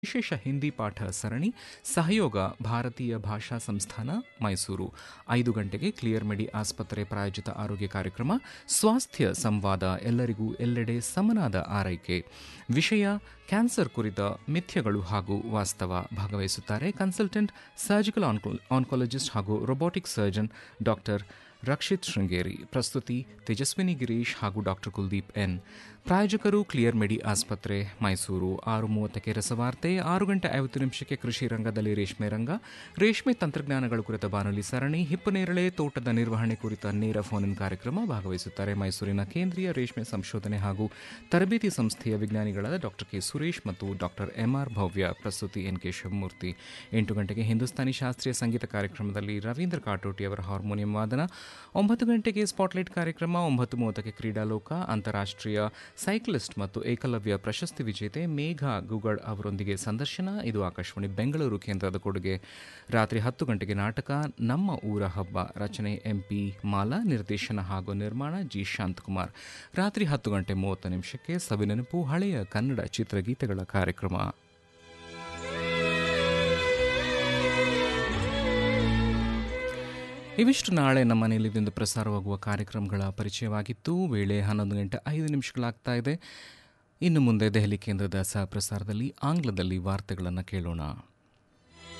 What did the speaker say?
ವಿಶೇಷ ಹಿಂದಿ ಪಾಠ ಸರಣಿ ಸಹಯೋಗ ಭಾರತೀಯ ಭಾಷಾ ಸಂಸ್ಥಾನ ಮೈಸೂರು ಐದು ಗಂಟೆಗೆ ಕ್ಲಿಯರ್ ಮೆಡಿ ಆಸ್ಪತ್ರೆ ಪ್ರಾಯೋಜಿತ ಆರೋಗ್ಯ ಕಾರ್ಯಕ್ರಮ ಸ್ವಾಸ್ಥ್ಯ ಸಂವಾದ ಎಲ್ಲರಿಗೂ ಎಲ್ಲೆಡೆ ಸಮನಾದ ಆರೈಕೆ ವಿಷಯ ಕ್ಯಾನ್ಸರ್ ಕುರಿತ ಮಿಥ್ಯಗಳು ಹಾಗೂ ವಾಸ್ತವ ಭಾಗವಹಿಸುತ್ತಾರೆ ಕನ್ಸಲ್ಟೆಂಟ್ ಸರ್ಜಿಕಲ್ ಆನ್ಕಾಲಜಿಸ್ಟ್ ಹಾಗೂ robotic surgeon doctor Rakshith Sringeri ಪ್ರಸ್ತುತಿ ತೇಜಸ್ವಿನಿ ಗಿರೀಶ್ ಹಾಗೂ ಡಾಕ್ಟರ್ ಕುಲ್ದೀಪ್ ಎನ್ ಪ್ರಾಯೋಜಕರು ಕ್ಲಿಯರ್ ಮೆಡಿ ಆಸ್ಪತ್ರೆ ಮೈಸೂರು ಆರು ಮೂವತ್ತಕ್ಕೆ ರಸವಾರ್ತೆ ಆರು ಗಂಟೆ ಐವತ್ತು ನಿಮಿಷಕ್ಕೆ ಕೃಷಿ ರಂಗದಲ್ಲಿ ರೇಷ್ಮೆ ರಂಗ ರೇಷ್ಮೆ ತಂತ್ರಜ್ಞಾನಗಳ ಕುರಿತ ಬಾನುಲಿ ಸರಣಿ ಹಿಪ್ಪನೇರಳೆ ತೋಟದ ನಿರ್ವಹಣೆ ಕುರಿತ ನೇರ ಫೋನ್ ಇನ್ ಕಾರ್ಯಕ್ರಮ ಭಾಗವಹಿಸುತ್ತಾರೆ ಮೈಸೂರಿನ ಕೇಂದ್ರೀಯ ರೇಷ್ಮೆ ಸಂಶೋಧನೆ ಹಾಗೂ ತರಬೇತಿ ಸಂಸ್ಥೆಯ ವಿಜ್ಞಾನಿಗಳಾದ ಡಾಕ್ಟರ್ ಕೆ ಸುರೇಶ್ ಮತ್ತು ಡಾಕ್ಟರ್ ಎಂಆರ್ ಭವ್ಯ ಪ್ರಸ್ತುತಿ ಎನ್ ಕೆ ಶಿವಮೂರ್ತಿ ಎಂಟು ಗಂಟೆಗೆ ಹಿಂದೂಸ್ತಾನಿ ಶಾಸ್ತ್ರೀಯ ಸಂಗೀತ ಕಾರ್ಯಕ್ರಮದಲ್ಲಿ ರವೀಂದ್ರ ಕಾಟೋಟಿ ಅವರ ಹಾರ್ಮೋನಿಯಂ ವಾದನ ಒಂಬತ್ತು ಗಂಟೆಗೆ ಸ್ಪಾಟ್ಲೈಟ್ ಕಾರ್ಯಕ್ರಮ ಒಂಬತ್ತು ಮೂವತ್ತಕ್ಕೆ ಕ್ರೀಡಾಲೋಕ ಅಂತಾರಾಷ್ಟ್ರೀಯ ಸೈಕ್ಲಿಸ್ಟ್ ಮತ್ತು ಏಕಲವ್ಯ ಪ್ರಶಸ್ತಿ ವಿಜೇತೆ ಮೇಘ ಗುಗಡ್ ಅವರೊಂದಿಗೆ ಸಂದರ್ಶನ ಇದು ಆಕಾಶವಾಣಿ ಬೆಂಗಳೂರು ಕೇಂದ್ರದ ಕೊಡುಗೆ ರಾತ್ರಿ ಹತ್ತು ಗಂಟೆಗೆ ನಾಟಕ ನಮ್ಮ ಊರ ಹಬ್ಬ ರಚನೆ ಎಂಪಿ ಮಾಲಾ ನಿರ್ದೇಶನ ಹಾಗೂ ನಿರ್ಮಾಣ ಜಿ ಶಾಂತಕುಮಾರ್ ರಾತ್ರಿ ಹತ್ತು ಗಂಟೆ ಮೂವತ್ತು ನಿಮಿಷಕ್ಕೆ ಸವಿನೆನಪು ಹಳೆಯ ಕನ್ನಡ ಚಿತ್ರಗೀತೆಗಳ ಕಾರ್ಯಕ್ರಮ ಇವಿಷ್ಟು ನಾಳೆ ನಮ್ಮ ನಿಲಯದಿಂದ ಪ್ರಸಾರವಾಗುವ ಕಾರ್ಯಕ್ರಮಗಳ ಪರಿಚಯವಾಗಿತ್ತು ವೇಳೆ ಹನ್ನೊಂದು ಗಂಟೆ ಐದು ನಿಮಿಷಗಳಾಗ್ತಾ ಇದೆ ಇನ್ನು ಮುಂದೆ ದೆಹಲಿ ಕೇಂದ್ರದ ಸಹ ಪ್ರಸಾರದಲ್ಲಿ ಆಂಗ್ಲದಲ್ಲಿ ವಾರ್ತೆಗಳನ್ನು ಕೇಳೋಣ